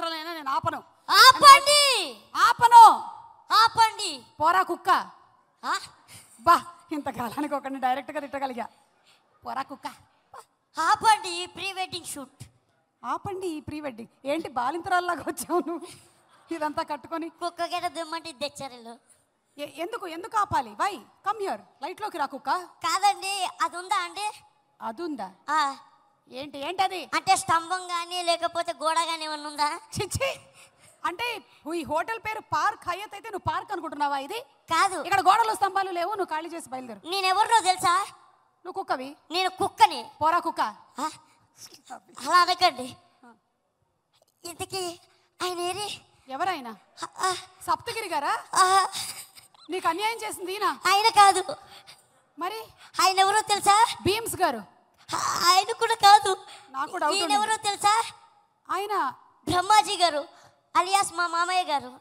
సంవత్సరాలైనా నేను ఆపను ఆపండి ఆపను ఆపండి పోరా కుక్క ఆ? బా ఇంతకాలానికి ఒకరిని డైరెక్ట్గా తిట్టగలిగా పోరా కుక్క ఆపండి ప్రీ వెడ్డింగ్ షూట్ ఆపండి ఈ ప్రీ వెడ్డింగ్ ఏంటి బాలింతరాల్లాగా వచ్చావు నువ్వు ఇదంతా కట్టుకొని కుక్క గడ దిమ్మంటే తెచ్చారు ఎ- ఎందుకు ఎందుకు ఆపాలి వై కమ్ హియర్ లైట్లోకి రా కుక్క కాదండి అది ఉందా అండి అది ఉందా ఆ, ఏంటి ఏంటి అది అంటే స్తంభం కానీ లేకపోతే గోడ కానీ ఏమన్నా ఉందా చిచ్చి అంటే ఈ హోటల్ పేరు పార్క్ హయత్ అయితే నువ్వు పార్క్ అనుకుంటున్నావా ఇది కాదు ఇక్కడ గోడలు స్తంభాలు లేవు నువ్వు ఖాళీ చేసి బయలుదేరు నేను ఎవరినో తెలుసా నువ్వు కుక్కవి నేను కుక్కని పోరా కుక్క ఆ? అలా అనకండి ఇంతకీ ఆయన ఏరి ఎవరైనా ఆ, ఆ, సప్తగిరి గారా ఆ, నీకు అన్యాయం చేసింది ఈయన ఆయన కాదు మరి ఆయన ఎవరో తెలుసా భీమ్స్ గారు ఆ, ఆయన కూడా కాదు నాకు doubt ఈయన ఉంది. ఎవరో తెలుసా ఆయన బ్రహ్మాజీ గారు అలియాస్ మా మామయ్య గారు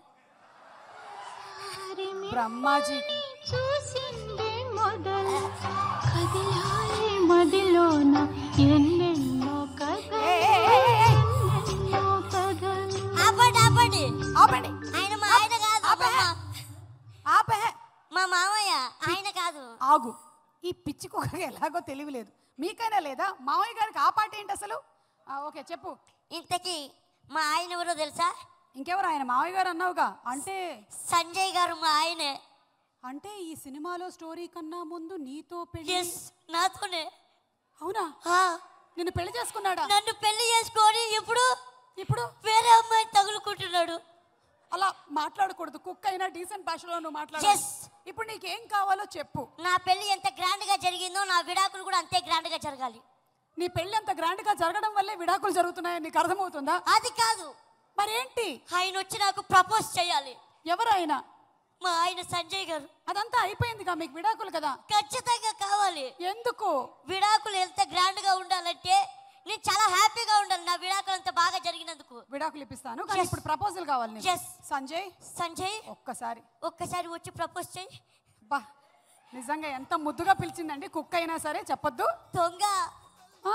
బ్రహ్మాజీ చూసిందే మొదలు కదిలాయి మదిలోన ఎన్నెన్నో కథలు ఏ, ఏ, ఏ, ఏ, ఏ, ఎన్నెన్నో కథలు ఆపండి ఆపండి ఆపండి ఆయన మా ఆయన కాదు ఆపే. మా- ఆపే మా మామయ్య ఆయన కాదు ఆగు ఈ పిచ్చి కుక్కకి ఎలాగో తెలివి లేదు మీకైనా లేదా మావయ్య గారికి ఆ పాట ఏంటి అసలు ఆ, ఓకే చెప్పు ఇంతకీ మా ఆయన ఎవరో తెలుసా ఇంకెవరు ఆయన మావయ్య గారు అన్నావుగా అంటే సంజయ్ గారు మా ఆయనే అంటే ఈ సినిమాలో స్టోరీ కన్నా ముందు నీతో పెళ్లి ఎస్ నాతోనే అవునా ఆ, నిన్ను పెళ్లి చేసుకున్నాడా నన్ను పెళ్లి చేసుకొని ఇప్పుడు ఇప్పుడు వేరే అమ్మాయి తగులుకుంటున్నాడు అలా మాట్లాడకూడదు కుక్క అయినా డీసెంట్ భాషలో నువ్వు మాట్లాడు Yes. ఇప్పుడు నీకేం కావాలో చెప్పు నా పెళ్లి ఎంత గ్రాండ్ గా జరిగిందో నా విడాకులు కూడా అంతే గ్రాండ్ గా జరగాలి నీ పెళ్లి అంత గ్రాండ్ గా జరగడం వల్లే విడాకులు జరుగుతున్నాయని నీకు అర్థమవుతుందా అది కాదు మరేంటి ఆయన వచ్చి నాకు ప్రపోజ్ చేయాలి ఎవరు ఆయన మా ఆయన సంజయ్ గారు అదంతా అయిపోయిందిగా మీకు విడాకులు కదా ఖచ్చితంగా కావాలి ఎందుకు విడాకులు ఎంత గ్రాండ్ గా ఉండాలంటే నేను చాలా హ్యాపీగా ఉండాలి నా విడాకులు అంత బాగా జరిగినందుకు విడాకులు ఇప్పిస్తాను కానీ Yes. ఇప్పుడు ప్రపోజల్ కావాలి నీకు. Yes. సంజయ్ సంజయ్ ఒక్కసారి ఒక్కసారి వచ్చి ప్రపోజ్ చేయి బా నిజంగా ఎంత ముద్దుగా పిలిచిందండి కుక్క అయినా సరే చెప్పొద్దు దొంగ ఆ?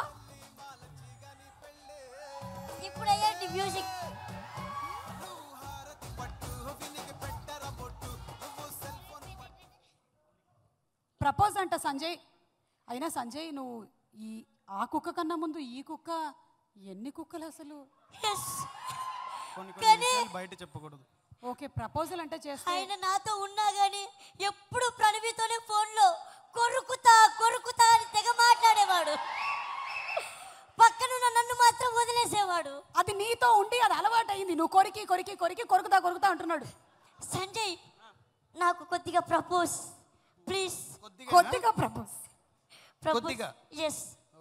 ఇప్పుడు అయ్యండి మ్యూజిక్ ప్రపోజ్ అంట సంజయ్ అయినా సంజయ్ నువ్వు ఈ ఆ కుక్క కన్నా ముందు ఈ కుక్క ఎన్ని కుక్కలు అసలు ఎస్ కొన్ని కొన్ని కానీ- విషయాలు బయట చెప్పకూడదు ఓకే ప్రపోజల్ అంటే చేస్తే ఆయన నాతో ఉన్నా గానీ ఎప్పుడు ప్రణవితోనే ఫోన్లో కొరుకుతా కొరుకుతా అని తెగ మాట్లాడేవాడు పక్కనున్న నన్ను మాత్రం వదిలేసేవాడు అది నీతో ఉండి అది అలవాటు అయింది నువ్వు కొరికి కొరికి కొరికి కొరుకుతా కొరుకుతా అంటున్నాడు సంజయ్ నాకు కొద్దిగా ప్రపోజ్ ప్లీజ్ కొద్దిగా ప్రపోజ్ ప్రపోజ్ కొద్దిగా? ఎస్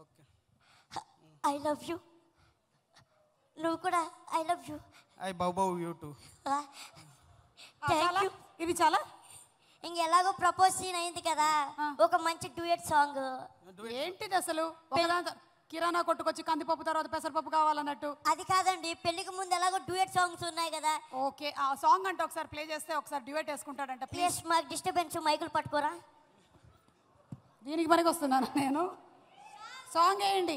ఐ లవ్ యూ నువ్వు కూడా I love you I bow bow you too ఆ, థ్యాంక్ చాలా యూ ఇది చాలా ఇంక ఎలాగో ప్రపోజ్ సీన్ అయింది కదా ఆ. ఒక మంచి డ్యూయట్ సాంగ్ ఏంటిది అసలు ఒకదాంతో కిరాణా కొట్టుకొచ్చి కందిపప్పు తర్వాత పెసరపప్పు కావాలన్నట్టు అది కాదండి పెళ్లికి ముందు ఎలాగో డ్యూయట్ సాంగ్స్ ఉన్నాయి కదా ఓకే ఆ సాంగ్ అంటే ఒకసారి ప్లే చేస్తే ఒకసారి డ్యూయట్ వేసుకుంటాడంట ప్లీజ్ ప్లీజ్ మాకు డిస్టర్బెన్స్ మైకులు పట్టుకోరా దీనికి పనికి వస్తున్నాను నేను సాంగ్ వేయండి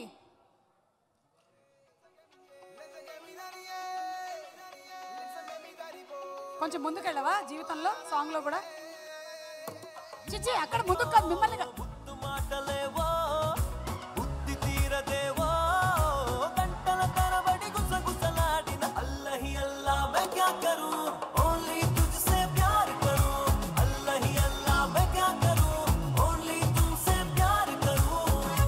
కొంచెం ముందుకెళ్ళవా జీవితంలో సాంగ్ లో కూడా చిచ్చి అక్కడ ముందుకు కాదు మిమ్మల్ని కాదు. ముద్దు మాటలేవో బుద్ధి తీరదేవో గంటల తరబడి గుసగుసలాడిన అల్లహి అల్లా मैं क्या करूं ओनली तुझसे प्यार करूं अल्लाह अल्लाह मैं क्या करूं ओनली तुमसे प्यार करूं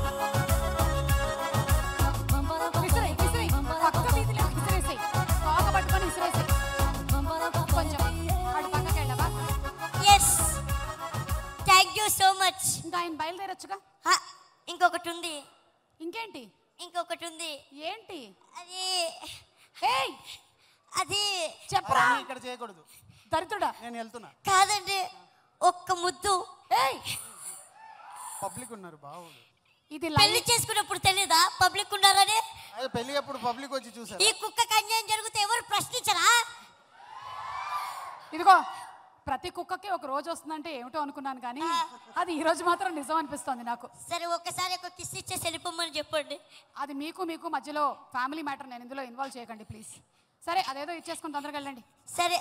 విసిరేయ్, విసిరేయ్. పక్క వీధిలో విసిరేసేయ్. తోక పట్టుకొని విసిరేసేయ్. కొంచెం అటు పక్కకి వెళ్ళవా yes thank you so much ఇంకా ఆయన బయలుదేరొచ్చుగా ఇంకొకటి ఉంది ఇంకేంటి ఇంకొకటి ఉంది ఏంటి అది ఏయ్ అది చెప్పరా అవన్నీ ఇక్కడ చేయకూడదు దరిద్రుడా నేను వెళ్తున్నా కాదండి ఒక్క ముద్దు ఏయ్ పబ్లిక్ ఉన్నారు బావుడు ఇది పెళ్లి లైవ్ చేసుకున్నప్పుడు తెలీదా పబ్లిక్ ఉన్నారని అదే పెళ్లి అప్పుడు పబ్లిక్ వచ్చి చూసారు ఈ కుక్కకి అన్యాయం జరిగితే ఎవరు ప్రశ్నించరా ఇదిగో ప్రతి కుక్కకి ఒక రోజు వస్తుందంటే ఏమిటో అనుకున్నాను కానీ అది ఈ రోజు మాత్రం నిజం అనిపిస్తోంది నాకు సరే ఒక్కసారి ఒక కిస్ ఇచ్చేసి వెళ్ళిపోమని చెప్పండి అది మీకు మీకు మధ్యలో ఫ్యామిలీ మ్యాటర్ నేను ఇందులో ఇన్వాల్వ్ చేయకండి ప్లీజ్ సరే అదేదో ఇచ్చేసుకుని తొందరగా వెళ్ళండి సరే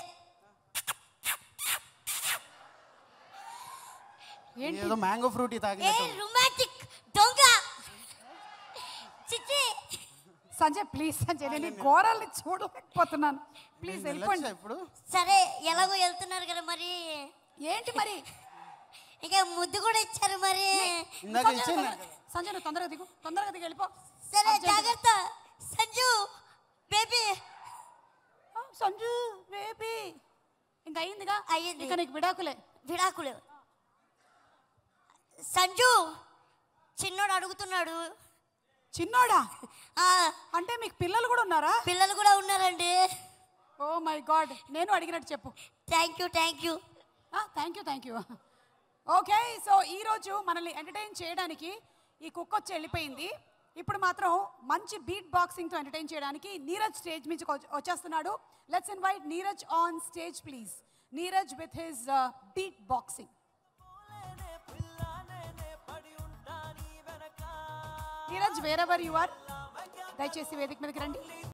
ఏంటి ఏదో మ్యాంగో ఫ్రూట్ ఏ తాగినట్టు రొమాంటిక్ దొంగ చిచ్చి సంజయ్ ప్లీజ్ సంజయ్ నేను ఈ ఘోరాల్ని చూడలేకపోతున్నాను ప్లీజ్ నేను వెళ్ళిపోండి వెళ్ళొచ్చా ఇప్పుడు సరే ఎలాగో వెళ్తున్నారు కదా మరి ఏంటి మరి ఇక ముద్దు కూడా ఇచ్చారు మరి ఇందాక సంజయ్, ఇచ్చాను తొందరగా- సంజయ్ నువ్వు తొందరగా దిగు తొందరగా దిగి వెళ్ళిపో సరే అర్జెంటుగా. జాగ్రత్త సంజు బేబీ ఆ, సంజు బేబీ ఇంకా అయిందిగా అయ్యింది. ఇక నీకు విడాకులే విడాకులు సంజు చిన్నోడు అడుగుతున్నాడు చిన్నోడా ఆ, అంటే మీకు పిల్లలు కూడా ఉన్నారా పిల్లలు కూడా ఉన్నారండి ఓ మై గాడ్ నేను అడిగినట్టు చెప్పు thank you thank you thank you thank you okay so ఈరోజు మనల్ని ఎంటర్టైన్ చేయడానికి ఈ కుక్క వచ్చి వెళ్ళిపోయింది ఇప్పుడు మాత్రం మంచి బీట్ బాక్సింగ్తో ఎంటర్టైన్ చేయడానికి నీరజ్ స్టేజ్ నుంచి వచ్చేస్తున్నాడు let's invite Neeraj on stage please Neeraj with his beatboxing Neeraj wherever you are దయచేసి వేదిక మీదకి రండి